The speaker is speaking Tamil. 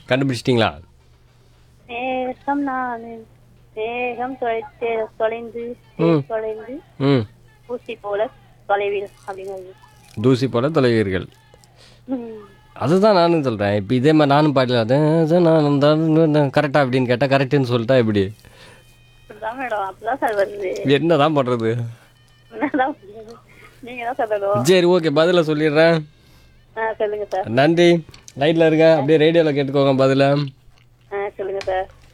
கண்டுபிடிச்சிட்டிங்களா மேகம் நான் மேகம் தொலைத்து தொலைந்து ம். தொலைந்து ம் ஊசி போல தொலைவில் அப்படிங்கிறது தூசி போல தொலைவீர்கள் ம். அதுதான் நானும் சொல்கிறேன் இப்போ இதே மாதிரி நானும் பாடல அது நான் கரெக்டாக அப்படின்னு கேட்டால் கரெக்டுன்னு சொல்லிட்டா எப்படி அப்படிதான் மேடம் அப்படிதான் சார் வருது என்ன தான் பண்ணுறது என்னதான் பண்றது? நீங்க தான் சொல்லணும் சரி ஓகே பதிலை சொல்லிடுறேன் ஆ சொல்லுங்க சார் நன்றி லைட்டில் இருங்க அப்படியே ரேடியோவில் கேட்டுக்கோங்க பதிலை ஆ சொல்லுங்க சார்